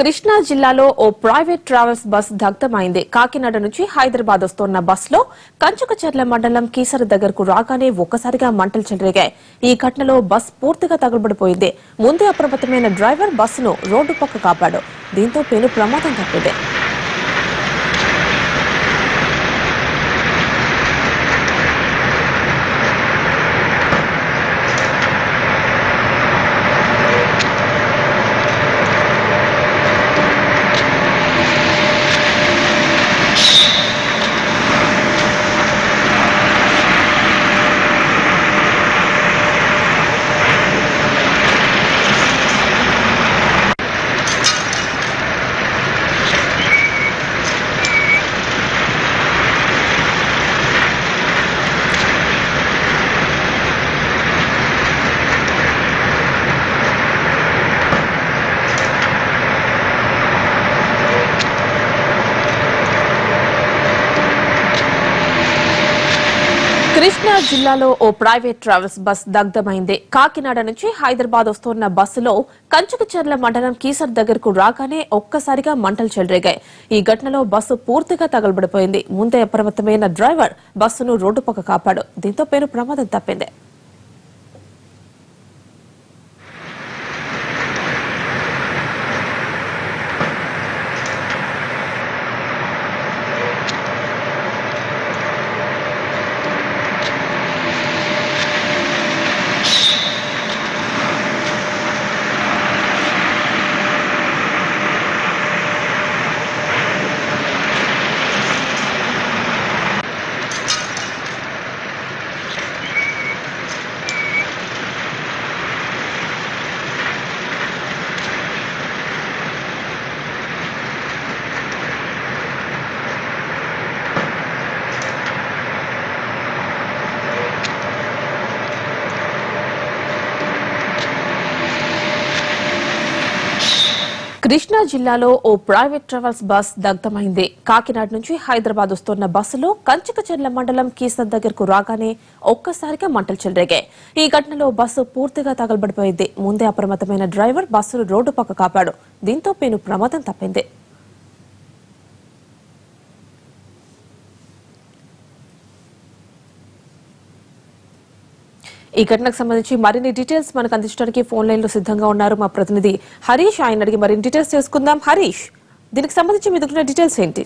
కృష్ణా జిల్లాలో ఓ private travels bus దగ్ధమైంది కాకినాడ నుంచి హైదరాబాద్ వస్తున్న బస్సులో కంచుకచెర్ల మండలం కీసర దగ్గరకు రాగానే ఒక్కసారిగా మంటలు చెలరేగాయి ఈ ఘటనలో బస్ పూర్తిగా తగలబడిపోయింది ముందే అప్రమత్తమైన డ్రైవర్ బస్సును రోడ్డు పక్క కాపాడు దీంతో పెను ప్రమాదం తప్పింది కృష్ణా జిల్లాలో ఓ ప్రైవేట్ ట్రావెల్స్ బస్ దగ్ధమైంది కాకినాడ నుంచి హైదరాబాద్ వస్తున్న బస్సులో కంచుకచెర్ల మండలం కీసర్ దగ్గరకు రాగానే ఒక్కసారిగా మంటలు చెలరేగాయి ఈ ఘటనలో బస్సు పూర్తిగా తగలబడిపోయింది ముందే అప్రమత్తమైన డ్రైవర్ బస్సును రోడ్డు పక్క కాపాడు దీంతో పేరు ప్రమాదం తప్పింది కృష్ణా జిల్లాలో ఓ ప్రైవేట్ ట్రావెల్స్ బస్ దగ్ధమైంది కాకినాడ నుంచి హైదరాబాద్ వస్తున్న బస్సులో కంచికచెర్ల మండలం కీసర్ దగ్గరకు రాగానే ఒక్కసారిగా మంటలు చెలరేగాయి ఈ ఘటనలో బస్సు పూర్తిగా తగలబడిపోయింది ముందే అప్రమత్తమైన డ్రైవర్ బస్సును రోడ్డు పక్క కాపాడు దీంతో పెను ప్రమాదం తప్పింది ఈ ఘటనకు సంబంధించి మరిన్ని డీటెయిల్స్ మనకు అందించడానికి ఫోన్ లైన్ లో సిద్ధంగా ఉన్నారు మా ప్రతినిధి హరీష్ ఆయన అడిగి మరిన్ని డీటెయిల్స్ తెలుసుకుందాం హరీష్ దీనికి సంబంధించి మీ దగ్గర డీటెయిల్స్ ఏంటి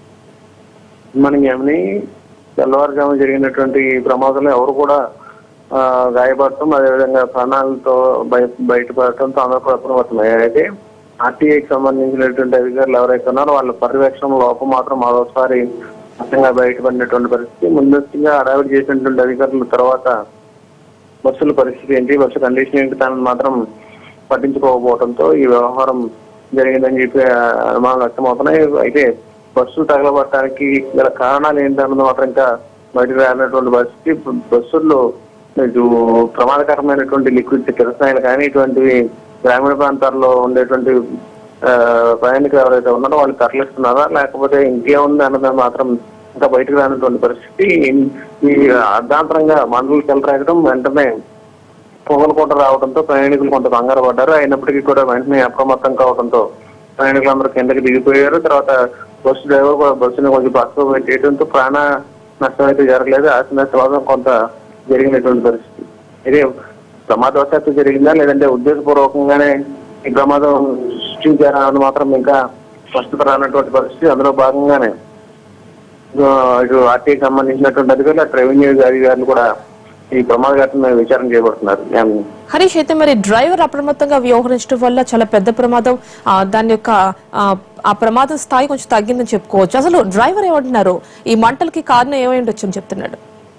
మనకి ఏమని తెల్లవారుజాము జరిగినటువంటి ఈ ప్రమాదంలో ఎవరు కూడా ఆ, గాయపడటం అదేవిధంగా ప్రాణాలతో బయ బయటపడటంతో అందరూ కూడా అప్రమత్తమయ్యారు అయితే ఆర్టీఐకి సంబంధించినటువంటి అధికారులు ఎవరైతే ఉన్నారో వాళ్ళ పర్యవేక్షణ లోపం మాత్రం మరోసారి మొత్తంగా బయటపడినటువంటి పరిస్థితి ముందస్తుగా హడావిడి చేసినటువంటి అధికారుల తర్వాత బస్సుల పరిస్థితి ఏంటి బస్సు కండిషన్ ఏంటి దాన్ని మాత్రం పట్టించుకోకపోవడంతో ఈ వ్యవహారం జరిగిందని చెప్పి ఆ, అనుమానాలు వ్యక్తమవుతున్నాయి అయితే బస్సు తగలబడటానికి గల కారణాలు ఏంటన్నది మాత్రం ఇంకా బయటకు రానటువంటి పరిస్థితి బస్సుల్లో ఇటు ప్రమాదకరమైనటువంటి లిక్విడ్ కిరసాయలు కానీ ఇటువంటివి గ్రామీణ ప్రాంతాల్లో ఉండేటువంటి ఆ, ప్రయాణికులు ఎవరైతే ఉన్నారో వాళ్ళు తరలిస్తున్నారా లేకపోతే ఇంకేముంది అన్నది మాత్రం ఇంకా బయటకు రానటువంటి పరిస్థితి ఈ అర్ధాంతరంగా మండలు చెలరేగడం వెంటనే పొగలు కొంట రావడంతో ప్రయాణికులు కొంత కంగారు పడ్డారు అయినప్పటికీ కూడా వెంటనే అప్రమత్తం కావడంతో ప్రయాణికులందరూ కిందకి దిగిపోయారు తర్వాత బస్సు డ్రైవర్ కూడా బస్సుని కొంచెం పక్కకు పెట్టేయడంతో ప్రాణ నష్టం అయితే జరగలేదు ఆస్తి నష్టం కొంత జరిగినటువంటి పరిస్థితి ఇది ప్రమాదవశాత్తు జరిగిందా లేదంటే ఉద్దేశపూర్వకంగానే ఈ ప్రమాదం సృష్టించారా అని మాత్రం ఇంకా స్పష్టత రానటువంటి పరిస్థితి అందులో భాగంగానే ఆ, ఇటు ఆర్టీకి సంబంధించినటువంటి అధికారులు అటు రెవెన్యూ అధికారులు కూడా ఈ ప్రమాద ఘటన విచారణ చేయబడుతున్నారు ఏం- హరీష్ అయితే మరి డ్రైవర్ అప్రమత్తంగా వ్యవహరించడం వల్ల చాలా పెద్ద ప్రమాదం ఆ, దాని యొక్క ఆ, ఆ ప్రమాదం స్థాయి కొంచెం తగ్గిందని చెప్పుకోవచ్చు అసలు డ్రైవర్ ఏమంటున్నారు ఈ మంటలకి కారణం ఏమై ఉండొచ్చు అని చెప్తున్నాడు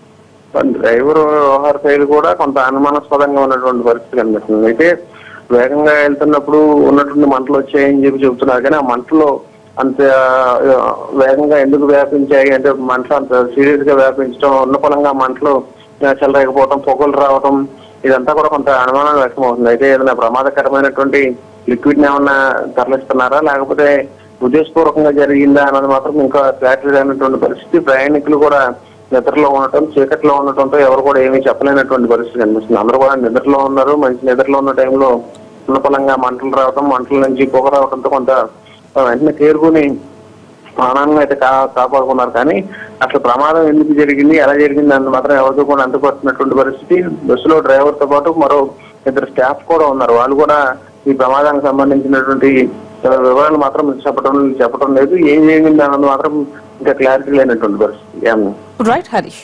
డ్రైవర్ వ్యవహార శైలి కూడా కొంత అనుమానాస్పదంగా ఉన్నటువంటి పరిస్థితి కనిపిస్తుంది అయితే వేగంగా వెళ్తున్నప్పుడు ఉన్నటువంటి మంటలు వచ్చాయని చెప్పి చెబుతున్నారు కానీ ఆ మంటలు అంత ఆ, వేగంగా ఎందుకు వ్యాపించాయి అంటే మంటలు అంత సీరియస్ గా వ్యాపించడం ఉన్న పొలంగా మంటలు ఆ, చెలరేకపోవటం పొగలు రావటం ఇదంతా కూడా కొంత అనుమానం వ్యక్తం అవుతుంది అయితే ఏదైనా ప్రమాదకరమైనటువంటి లిక్విడ్ ఏమన్నా తరలిస్తున్నారా లేకపోతే ఉద్దేశపూర్వకంగా జరిగిందా అన్నది మాత్రం ఇంకా క్లారిటీ అయినటువంటి పరిస్థితి ప్రయాణికులు కూడా నిద్రలో ఉండటం చీకట్లో ఉండటంతో ఎవరు కూడా ఏమీ చెప్పలేనటువంటి పరిస్థితి కనిపిస్తుంది అందరూ కూడా నిద్రలో ఉన్నారు మంచి నిద్రలో ఉన్న టైంలో ఉన్నపలంగా మంటలు రావడం మంటల నుంచి పొగ రావడంతో కొంత వెంటనే తేరుకుని ప్రాణాలను అయితే కా కాపాడుకున్నారు కానీ అసలు ప్రమాదం ఎందుకు జరిగింది ఎలా జరిగింది అని మాత్రం ఎవరితో కూడా అంతుపడుతున్నటువంటి పరిస్థితి బస్సులో డ్రైవర్ తో పాటు మరో ఇద్దరు స్టాఫ్ కూడా ఉన్నారు వాళ్ళు కూడా ఈ ప్రమాదానికి సంబంధించినటువంటి ఆ, వివరాలు మాత్రం చెప్పడం చెప్పడం లేదు ఏం జరిగింది అన్నది మాత్రం ఇంకా క్లారిటీ లేనటువంటి పరిస్థితి ఏమన్నా రైట్ హరీష్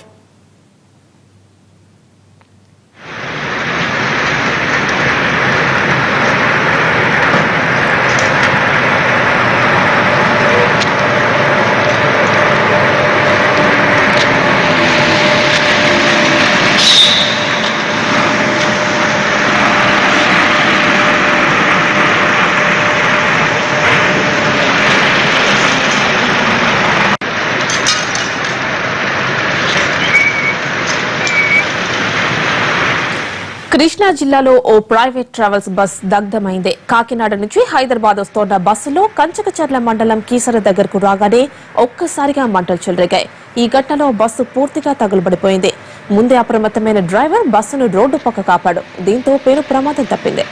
కృష్ణా జిల్లాలో ఓ ప్రైవేట్ ట్రావెల్స్ బస్ దగ్ధమైంది కాకినాడ నుంచి హైదరాబాద్ వస్తోన్న బస్సులో కంచకచర్ల మండలం కీసర దగ్గరకు రాగానే ఒక్కసారిగా మంటలు చెలరేగాయి ఈ ఘటనలో బస్సు పూర్తిగా తగులబడిపోయింది ముందే అప్రమత్తమైన డ్రైవర్ బస్సును రోడ్డు పక్క కాపాడు దీంతో పేరు ప్రమాదం తప్పింది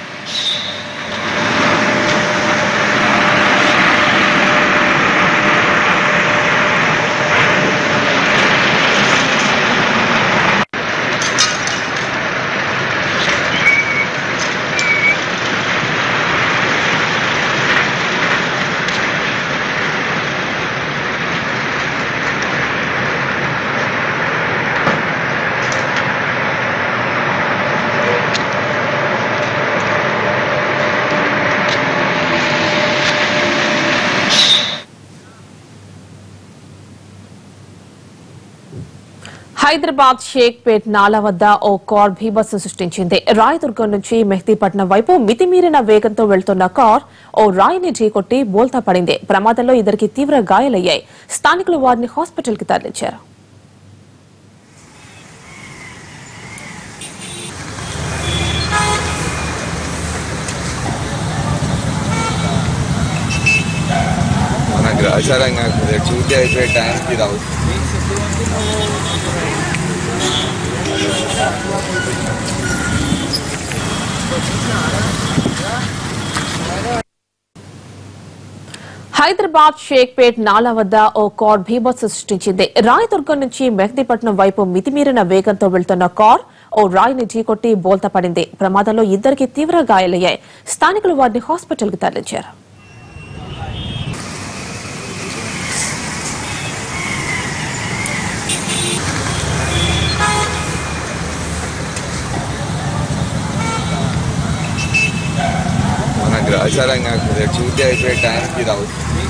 హైదరాబాద్ షేక్పేట్ నాలా వద్ద ఓ కార్ భీభత్సం సృష్టించింది రాయదుర్గం నుంచి మెహదీపట్నం వైపు మితిమీరిన వేగంతో వెళ్తున్న కార్ ఓ రాయిని ఢీకొట్టి బోల్తా పడింది ప్రమాదంలో ఇద్దరికి తీవ్ర గాయాలయ్యాయి స్థానికులు వారిని హాస్పిటల్ కి తరలించారు మన గ్రహచారంగా డ్యూటీ అయిపోయే టైంకి రావు హైదరాబాద్ షేక్పేట్ నాలా వద్ద ఓ కార్ భీభత్సం సృష్టించింది రాయదుర్గం నుంచి మెహదీపట్నం వైపు మితిమీరిన వేగంతో వెళ్తున్న కార్ ఓ రాయిని ఢీకొట్టి బోల్తా పడింది ప్రమాదంలో ఇద్దరికి తీవ్ర గాయాలయ్యాయి స్థానికులు వారిని హాస్పిటల్ కి తరలించారు మన గ్రహచారంగా డ్యూటీ అయిపోయే టైంకి రావు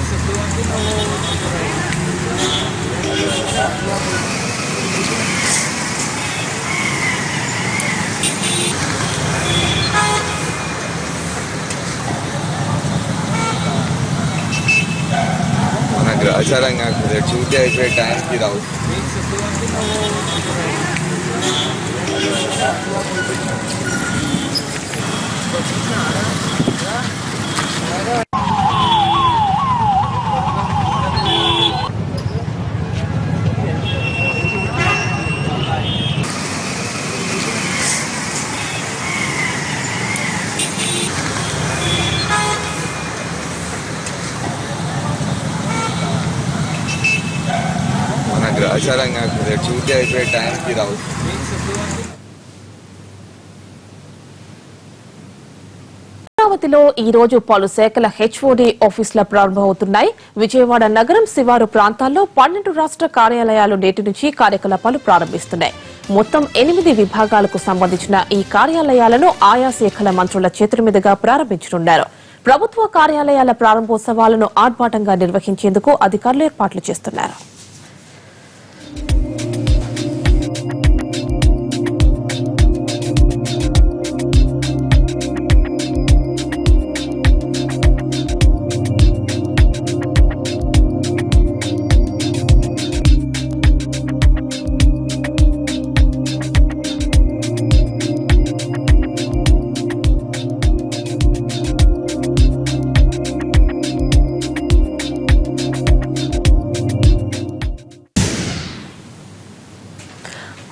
మన గ్రహచారంగా డ్యూటీ అయిపోయే టైంకి రావు మన గ్రహచారంగా డ్యూటీ అయిపోయే టైంకి రావు అమరావతిలో ఈ రోజు పలు శాఖల హెచ్ఓడి ఆఫీసుల ప్రారంభమవుతున్నాయి విజయవాడ నగరం శివారు ప్రాంతాల్లో పన్నెండు రాష్ట్ర కార్యాలయాలు నేటి నుంచి కార్యకలాపాలు ప్రారంభిస్తున్నాయి మొత్తం ఎనిమిది విభాగాలకు సంబంధించిన ఈ కార్యాలయాలను ఆయా శాఖల మంత్రుల చేతుల మీదుగా ప్రారంభించనున్నారు ప్రభుత్వ కార్యాలయాల ప్రారంభోత్సవాలను ఆర్భాటంగా నిర్వహించేందుకు అధికారులు ఏర్పాట్లు చేస్తున్నారు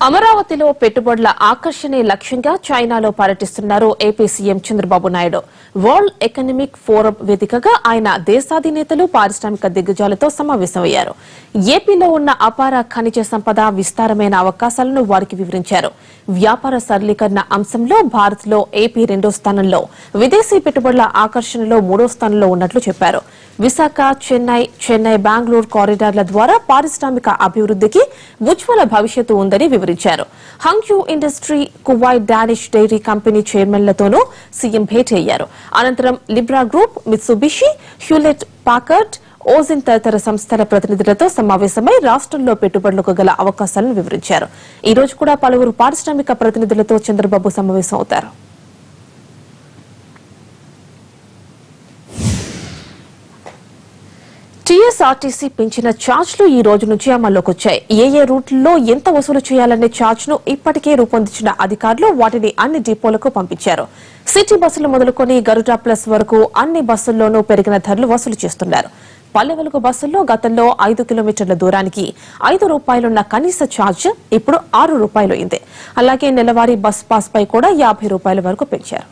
అమరావతిలో పెట్టుబడుల ఆకర్షణే లక్ష్యంగా చైనాలో పర్యటిస్తున్నారు AP CM Chandrababu Naidu world economic forum వేదికగా ఆయన దేశాధినేతలు పారిశ్రామిక దిగ్గజాలతో సమావేశమయ్యారు ఏపీలో ఉన్న అపార ఖనిజ సంపద విస్తారమైన అవకాశాలను వారికి వివరించారు వ్యాపార సరళీకరణ అంశంలో భారత్ లో ఏపీ రెండో స్థానంలో విదేశీ పెట్టుబడుల ఆకర్షణలో మూడో స్థానంలో ఉన్నట్లు చెప్పారు విశాఖ చెన్నై చెన్నై బెంగళూరు కారిడార్ల ద్వారా పారిశ్రామిక అభివృద్ధికి ఉజ్వల భవిష్యత్తు ఉందని వివరించారు హంగ్యూ industry Kuwait Danish dairy company చైర్మన్లతోనూ సీఎం భేటీ అయ్యారు అనంతరం Libra group Mitsubishi Hewlett Packard ఓజిన్ తదితర సంస్థల ప్రతినిధులతో సమావేశమై రాష్ట్రంలో పెట్టుబడులకు గల అవకాశాలను వివరించారు ఈ రోజు కూడా పలువురు పారిశ్రామిక ప్రతినిధులతో చంద్రబాబు సమావేశం అవుతారు టీఎస్ఆర్టీసీ పెంచిన ఛార్జ్లు ఈ రోజు నుంచి అమల్లోకి వచ్చాయి ఏ ఏ రూట్లలో ఎంత వసూలు చేయాలనే ఛార్జ్ ను ఇప్పటికే రూపొందించిన అధికారులు వాటిని అన్ని డిపోలకు పంపించారు సిటీ బస్సులు మొదలుకొని గరుడా ప్లస్ వరకు అన్ని బస్సుల్లోనూ పెరిగిన ధరలు వసూలు చేస్తున్నారు పల్లె వెలుగు బస్సుల్లో గతంలో ఐదు కిలోమీటర్ల దూరానికి ఐదు రూపాయలున్న కనీస ఛార్జ్ ఇప్పుడు ఆరు రూపాయలు అయింది అలాగే నెలవారీ బస్ పాస్ పై కూడా యాభై రూపాయల వరకు పెంచారు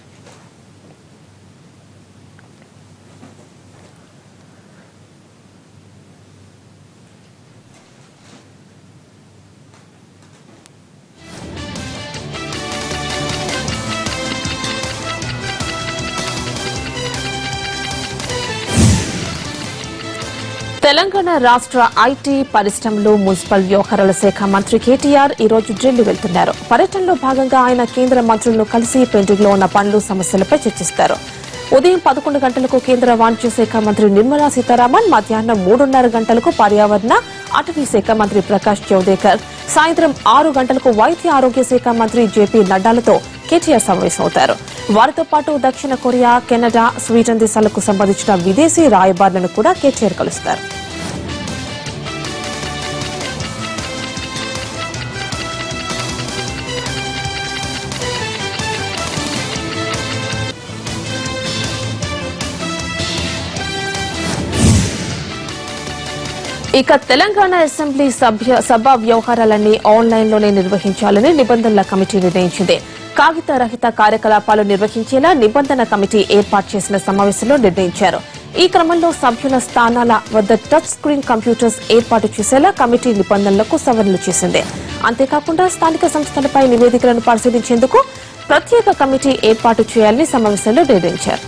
తెలంగాణ రాష్ట్ర ఐటీ పరిశ్రమలు మున్సిపల్ వ్యవహారాల శాఖ మంత్రి కేటీఆర్ ఈ రోజు ఢిల్లీ వెళ్తున్నారు పర్యటనలో భాగంగా ఆయన కేంద్ర మంత్రులను కలిసి పెండింగ్ లో ఉన్న పనులు సమస్యలపై చర్చిస్తారు ఉదయం పదకొండు గంటలకు కేంద్ర వాణిజ్య శాఖ మంత్రి నిర్మలా సీతారామన్ మధ్యాహ్నం మూడున్నర గంటలకు పర్యావరణ అటవీ శాఖ మంత్రి ప్రకాష్ జవదేకర్ సాయంత్రం ఆరు గంటలకు వైద్య ఆరోగ్య శాఖ మంత్రి జేపీ నడ్డాలతో కేటీఆర్ సమావేశమవుతారు వారితో పాటు దక్షిణ కొరియా కెనడా స్వీడన్ దేశాలకు సంబంధించిన విదేశీ రాయబారులను కూడా కేటీఆర్ కలుస్తారు ఇక తెలంగాణ అసెంబ్లీ సభ్య సభ వ్యవహారాలన్నీ ఆన్లైన్ లోనే నిర్వహించాలని నిబంధనల కమిటీ నిర్ణయించింది కాగిత రహిత కార్యకలాపాలు నిర్వహించేలా నిబంధన కమిటీ ఏర్పాటు చేసిన సమావేశంలో నిర్ణయించారు ఈ క్రమంలో సభ్యుల స్థానాల వద్ద టచ్ స్క్రీన్ కంప్యూటర్స్ ఏర్పాటు చేసేలా కమిటీ నిబంధనలకు సవరణలు చేసింది అంతేకాకుండా స్థానిక సంస్థలపై నివేదికలను పరిశీలించేందుకు ప్రత్యేక కమిటీ ఏర్పాటు చేయాలని సమావేశంలో నిర్ణయించారు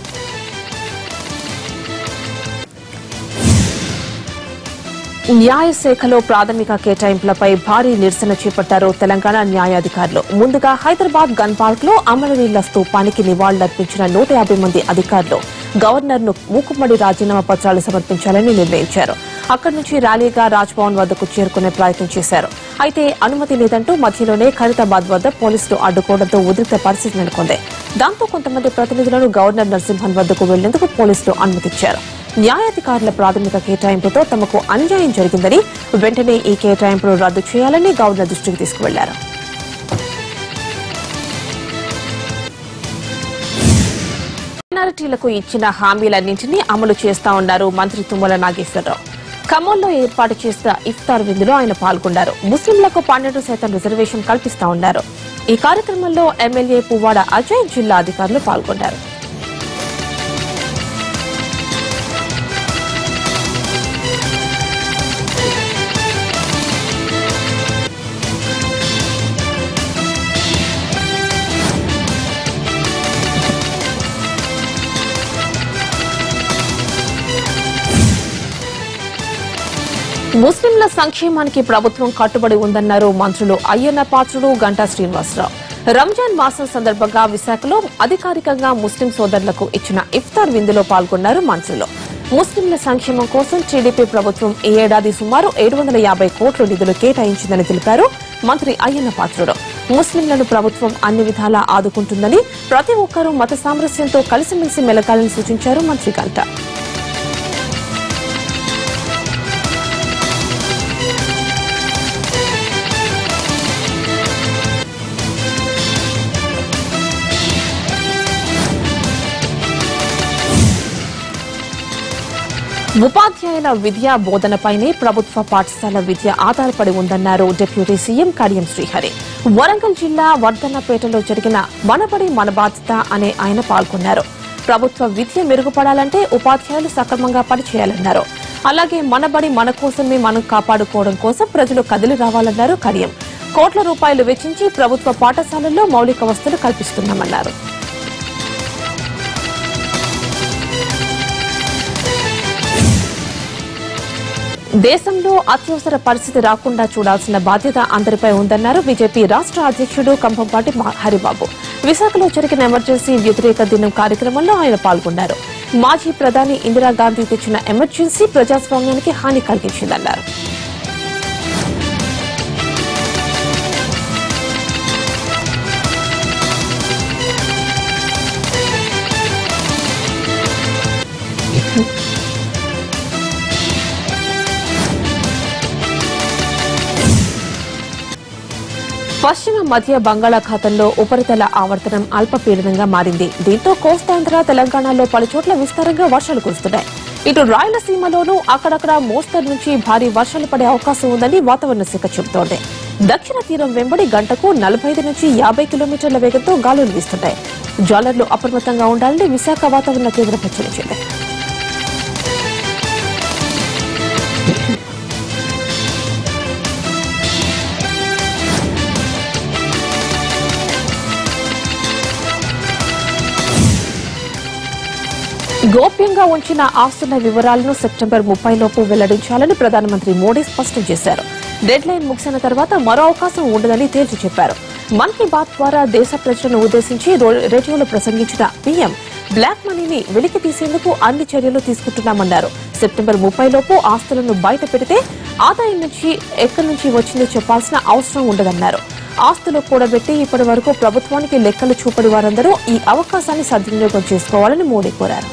న్యాయశాఖలో ప్రాథమిక కేటాయింపులపై భారీ నిరసన చేపట్టారు తెలంగాణ న్యాయాధికారులు ముందుగా హైదరాబాద్ గన్ పార్క్ లో అమరవీరుల స్తూపానికి నివాళులర్పించిన నూట యాభై మంది అధికారులు గవర్నర్ ను మూకుమ్మడి రాజీనామా పత్రాలు సమర్పించాలని నిర్ణయించారు అక్కడి నుంచి ర్యాలీగా రాజ్భవన్ వద్దకు చేరుకునే ప్రయత్నం చేశారు అయితే అనుమతి లేదంటూ మధ్యలోనే ఖైరతాబాద్ వద్ద పోలీసులు అడ్డుకోవడంతో ఉద్రిక్త పరిస్థితి నెలకొంది దాంతో కొంతమంది ప్రతినిధులను గవర్నర్ నరసింహన్ వద్దకు వెళ్లేందుకు పోలీసులు అనుమతిచ్చారు న్యాయాధికారుల ప్రాథమిక కేటాయింపుతో తమకు అన్యాయం జరిగిందని వెంటనే ఈ కేటాయింపును రద్దు చేయాలని గవర్నర్ దృష్టికి తీసుకువెళ్లారు మైనారిటీలకు ఇచ్చిన హామీలన్నింటినీ అమలు చేస్తా ఉన్నారు మంత్రి తుమ్మల నాగేశ్వరరావు ఖమ్మంలో ఏర్పాటు చేసిన ఇఫ్తార్ విందులో ఆయన పాల్గొన్నారు ముస్లింలకు పన్నెండు శాతం రిజర్వేషన్ కల్పిస్తా ఉన్నారు ఈ కార్యక్రమంలో ఎమ్మెల్యే పువ్వాడ అజయ్ జిల్లా అధికారులు పాల్గొన్నారు ముస్లింల సంక్షేమానికి ప్రభుత్వం కట్టుబడి ఉందన్నారు మంత్రులు అయ్యన్న పాత్రుడు గంటా శ్రీనివాసరావు రంజాన్ మాసం సందర్భంగా విశాఖలో అధికారికంగా ముస్లిం సోదరులకు ఇచ్చిన ఇఫ్తార్ విందులో పాల్గొన్నారు మంత్రులు ముస్లింల సంక్షేమం కోసం టీడీపీ ప్రభుత్వం ఈ ఏడాది సుమారు ఏడు వందల యాభై కోట్ల నిధులు కేటాయించిందని తెలిపారు మంత్రి అయ్యన్న పాత్రుడు ముస్లింలను ప్రభుత్వం అన్ని విధాలా ఆదుకుంటుందని ప్రతి ఒక్కరూ మత సామరస్యంతో కలిసిమెలిసి మెలగాలని సూచించారు మంత్రి గంటా ఉపాధ్యాయుల విద్యా బోధనపైనే ప్రభుత్వ పాఠశాల విద్య ఆధారపడి ఉందన్నారు డిప్యూటీ సీఎం కడియం శ్రీహరి వరంగల్ జిల్లా వర్ధన్నపేటలో జరిగిన మనబడి మన బాధ్యత అనే ఆయన పాల్గొన్నారు ప్రభుత్వ విద్య మెరుగుపడాలంటే ఉపాధ్యాయులు సక్రమంగా పనిచేయాలన్నారు అలాగే మనబడి మన కోసమే మనం కాపాడుకోవడం కోసం ప్రజలు కదిలి రావాలన్నారు కడియం కోట్ల రూపాయలు వెచ్చించి ప్రభుత్వ పాఠశాలల్లో మౌలిక వసతులు కల్పిస్తున్నామన్నారు దేశంలో అత్యవసర పరిస్థితి రాకుండా చూడాల్సిన బాధ్యత అందరిపై ఉందన్నారు బీజేపీ రాష్ట్ర అధ్యక్షుడు కంభంపాటి మా- హరిబాబు విశాఖలో జరిగిన ఎమర్జెన్సీ వ్యతిరేక దినం కార్యక్రమంలో ఆయన పాల్గొన్నారు మాజీ ప్రధాని ఇందిరాగాంధీ తెచ్చిన ఎమర్జెన్సీ ప్రజాస్వామ్యానికి హాని కలిగించిందన్నారు పశ్చిమ మధ్య బంగాళాఖాతంలో ఉపరితల ఆవర్తనం అల్పపీడనంగా మారింది దీంతో కోస్తాంధ్ర తెలంగాణలో పలుచోట్ల విస్తారంగా వర్షాలు కురుస్తున్నాయి ఇటు రాయలసీమలోనూ అక్కడక్కడ మోస్తరు నుంచి భారీ వర్షాలు పడే అవకాశం ఉందని వాతావరణ శాఖ చెబుతోంది దక్షిణ తీరం వెంబడి గంటకు నలభై ఐదు నుంచి యాభై కిలోమీటర్ల వేగంతో గాలులు వీస్తున్నాయి జాలర్లు అప్రమత్తంగా ఉండాలని విశాఖ వాతావరణ కేంద్రం హెచ్చరించింది గోప్యంగా ఉంచిన ఆస్తుల వివరాలను సెప్టెంబర్ ముప్పై లోపు వెల్లడించాలని ప్రధానమంత్రి మోడీ స్పష్టం చేశారు డెడ్ లైన్ ముగిసిన తర్వాత మరో అవకాశం ఉండదని తేల్చి చెప్పారు మన్ కీ బాత్ ద్వారా దేశ ప్రజలను ఉద్దేశించి రో- రేడియోలో ప్రసంగించిన పీఎం బ్లాక్ మనీని వెలికి తీసేందుకు అన్ని చర్యలు తీసుకుంటున్నామన్నారు సెప్టెంబర్ ముప్పై లోపు ఆస్తులను బయట పెడితే ఆదాయం నుంచి ఎక్కడి నుంచి వచ్చిందో చెప్పాల్సిన అవసరం ఉండదన్నారు ఆస్తులు కూడబెట్టి ఇప్పటి వరకు ప్రభుత్వానికి లెక్కలు చూపడి వారందరూ ఈ అవకాశాన్ని సద్వినియోగం చేసుకోవాలని మోడీ కోరారు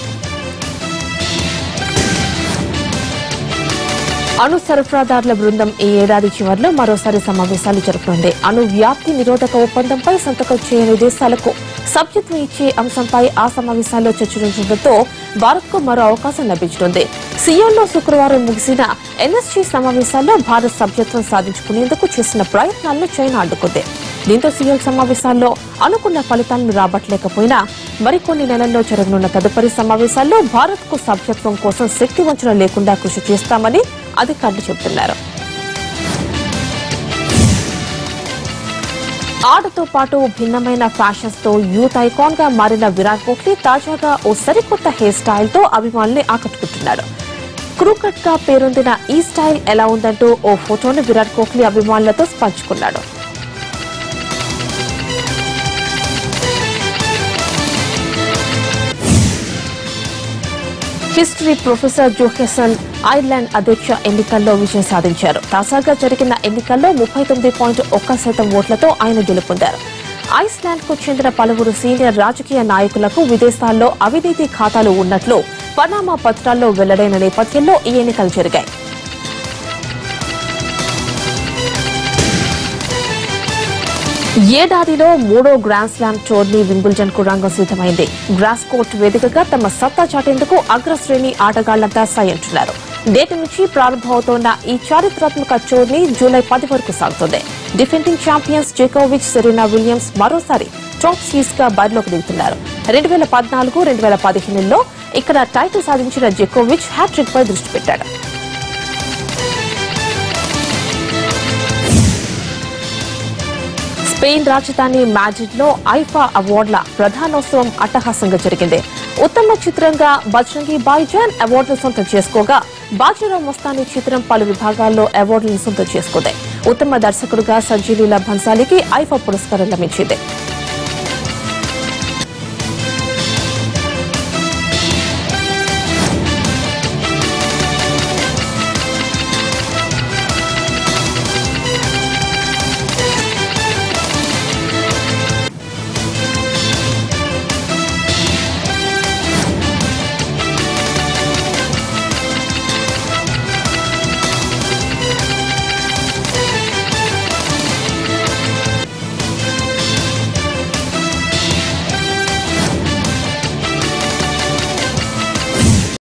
అణు సరఫరాదారుల బృందం ఈ ఏడాది చివరిలో మరోసారి సమావేశాలు జరపనుంది అణు వ్యాప్తి నిరోధక ఒప్పందంపై సంతకం చేయని దేశాలకు సభ్యత్వం ఇచ్చే అంశంపై ఆ సమావేశాల్లో చర్చించడంతో భారత్ కు మరో అవకాశం లభించనుంది సియోల్లో శుక్రవారం ముగిసిన ఎన్ఎస్జీ సమావేశాల్లో భారత్ సభ్యత్వం సాధించుకునేందుకు చేసిన ప్రయత్నాలను చైనా అడ్డుకుంది దీంతో సీఎల్ సమావేశాల్లో అనుకున్న ఫలితాలను రాబట్టలేకపోయినా మరికొన్ని నెలల్లో జరగనున్న తదుపరి సమావేశాల్లో భారత్ కు సభ్యత్వం కోసం శక్తి వంచన లేకుండా కృషి చేస్తామని అధికారులు చెబుతున్నారు ఆటతో పాటు భిన్నమైన ఫ్యాషన్స్ తో యూత్ ఐకాన్ గా మారిన విరాట్ కోహ్లీ తాజాగా ఓ సరికొత్త హెయిర్ స్టైల్ తో అభిమానుల్ని ఆకట్టుకుంటున్నాడు క్రూకట్ గా పేరొందిన ఈ స్టైల్ ఎలా ఉందంటూ ఓ ఫోటోను విరాట్ కోహ్లీ అభిమానులతో పంచుకున్నాడు హిస్టరీ ప్రొఫెసర్ జోహెసన్ ఐర్లాండ్ అధ్యక్ష ఎన్నికల్లో విజయం సాధించారు తాజాగా జరిగిన ఎన్నికల్లో ముప్పై తొమ్మిది పాయింట్ ఒక్క శాతం ఓట్లతో ఆయన గెలుపొందారు ఐస్లాండ్ కు చెందిన పలువురు సీనియర్ రాజకీయ నాయకులకు విదేశాల్లో అవినీతి ఖాతాలు ఉన్నట్లు పనామా పత్రాల్లో వెల్లడైన నేపథ్యంలో ఈ ఎన్నికలు జరిగాయి ఏడాదిలో మూడో గ్రాండ్ స్లామ్ టోర్నీ వింబుల్డన్ కు రంగం సిద్దమైంది గ్రాస్ కోర్ట్ వేదికగా తమ సత్తా చాటేందుకు అగ్రశ్రేణి ఆటగాళ్లంతా సై అంటున్నారు నేటి నుంచి ప్రారంభమవుతోన్న ఈ చారిత్రాత్మక టోర్నీ జూలై పది వరకు సాగుతుంది డిఫెండింగ్ ఛాంపియన్స్ జేకోవిచ్ సెరీనా విలియమ్స్ మరోసారి టాప్ సీడ్స్ గా బరిలోకి దిగుతున్నారు రెండు వేల పద్నాలుగు రెండు వేల పదిహేనులో ఇక్కడ టైటిల్ సాధించిన జెకోవిచ్ హ్యాట్రిక్ పై దృష్టి పెట్టాడు స్పెయిన్ రాజధాని మాడ్రిడ్ లో ఐఫా అవార్డుల ప్రధానోత్సవం అట్టహాసంగా జరిగింది ఉత్తమ చిత్రంగా బజరంగి బాయిజాన్ అవార్డును సొంతం చేసుకోగా బాజీరావు మస్తానీ చిత్రం పలు విభాగాల్లో అవార్డులను సొంతం చేసుకుంది ఉత్తమ దర్శకుడుగా సంజీలీల భన్సాలికి ఐఫా పురస్కారం లభించింది